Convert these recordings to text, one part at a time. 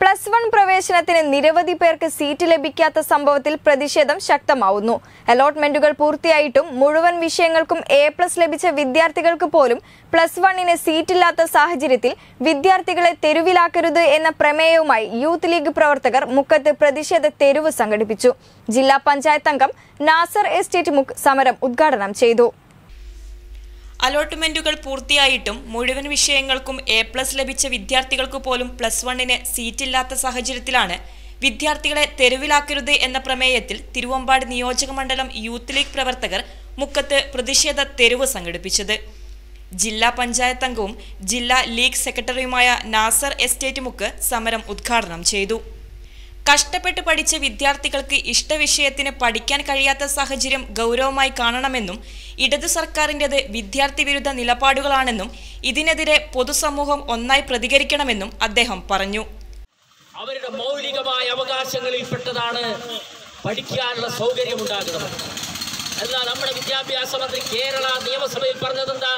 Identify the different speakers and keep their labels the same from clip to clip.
Speaker 1: plus one പ്രവേശനത്തിന് നിരവധി പേർക്ക് സീറ്റ് ലഭിക്കാത്ത സംഭവത്തിൽ പ്രതിഷേധം ശക്തമാവുന്നു അലോട്ട്മെന്റുകൾ പൂർത്തിയായിട്ടും മുഴുവൻ വിഷയങ്ങൾക്കും എ പ്ലസ് ലഭിച്ച വിദ്യാർത്ഥികൾക്ക് പോലും പ്ലസ് വണ്ണിന് സീറ്റില്ലാത്ത സാഹചര്യത്തിൽ വിദ്യാർത്ഥികളെ തെരുവിലാക്കരുത് എന്ന പ്രമേയവുമായി യൂത്ത് ലീഗ് പ്രവർത്തകർ മുക്കത്ത് പ്രതിഷേധ തെരുവ് സംഘടിപ്പിച്ചു ജില്ലാ പഞ്ചായത്ത് അംഗം നാസർ എസ്റ്റേറ്റ് മുക്ക് സമരം ഉദ്ഘാടനം ചെയ്തു
Speaker 2: അലോട്ട്മെന്റുകൾ പൂർത്തിയായിട്ടും മുഴുവൻ വിഷയങ്ങൾക്കും എ പ്ലസ് ലഭിച്ച വിദ്യാർത്ഥികൾക്ക് പോലും പ്ലസ് വണ്ണിന് സീറ്റില്ലാത്ത സാഹചര്യത്തിലാണ് വിദ്യാർത്ഥികളെ തെരുവിലാക്കരുത് എന്ന പ്രമേയത്തിൽ തിരുവമ്പാട് നിയോജക മണ്ഡലം യൂത്ത് ലീഗ് പ്രവർത്തകർ മുക്കത്ത് പ്രതിഷേധ തെരുവ് സംഘടിപ്പിച്ചത് ജില്ലാ പഞ്ചായത്ത് അംഗവും ജില്ലാ ലീഗ് സെക്രട്ടറിയുമായ നാസർ എസ്റ്റേറ്റ് മുക്ക് സമരം ഉദ്ഘാടനം ചെയ്തു കഷ്ടപ്പെട്ട് പഠിച്ച വിദ്യാർത്ഥികൾക്ക് ഇഷ്ടവിഷയത്തിന് പഠിക്കാൻ കഴിയാത്ത സാഹചര്യം ഗൗരവമായി കാണണമെന്നും ഇടതു സർക്കാരിൻ്റെത് വിദ്യാർത്ഥി വിരുദ്ധ നിലപാടുകളാണെന്നും ഇതിനെതിരെ പൊതുസമൂഹം ഒന്നായി പ്രതികരിക്കണമെന്നും അദ്ദേഹം പറഞ്ഞു
Speaker 3: അവരുടെ മൗലികമായ അവകാശങ്ങളിൽപ്പെട്ടതാണ് പഠിക്കാനുള്ള സൗകര്യമുണ്ടാകുന്നത് എന്നാൽ നമ്മുടെ വിദ്യാഭ്യാസ മന്ത്രി കേരള നിയമസഭയിൽ പറഞ്ഞതെന്താ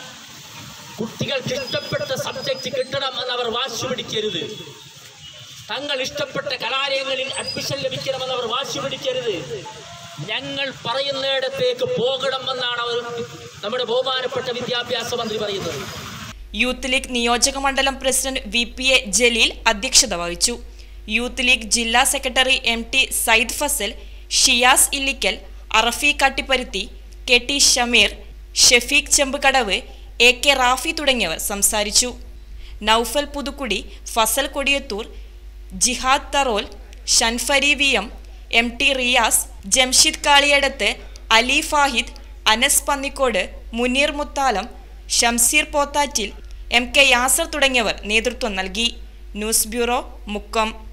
Speaker 3: കുട്ടികൾക്ക് ഇഷ്ടപ്പെട്ട സബ്ജക്റ്റ് കിട്ടണമെന്ന് അവർ വാശി പിടിക്കരുത് തങ്ങൾ ഇഷ്ടപ്പെട്ട കലാലയങ്ങളിൽ അഡ്മിഷൻ ലഭിക്കണമെന്ന് അവർ വാശി പിടിക്കരുത് ഞങ്ങൾ പറയുന്നിടത്തേക്ക് പോകണമെന്നാണ് അവർ നമ്മുടെ ബഹുമാനപ്പെട്ട വിദ്യാഭ്യാസ മന്ത്രി പറയുന്നത്
Speaker 2: യൂത്ത് ലീഗ് നിയോജക മണ്ഡലം president V P A Jaleel അധ്യക്ഷത വഹിച്ചു യൂത്ത് ലീഗ് ജില്ലാ secretary M T Sayyid Fasal Shiyas Illikkal Arafi Kattipparuthi K T Shameer Shefeeq Chembukadavu A K Rafi തുടങ്ങിയവർ സംസാരിച്ചു Noufal Puthukkudi Fasal Kodiyathur Jihad Tharol Shanfari V M M T Riyas Jamshid Kaliyadath Ali Fahid Anas Pannikode Muneer Muthalam Shamseer Pothattil M K Yasir തുടങ്ങിയവർ നേതൃത്വം നൽകി ന്യൂസ് ബ്യൂറോ മുക്കം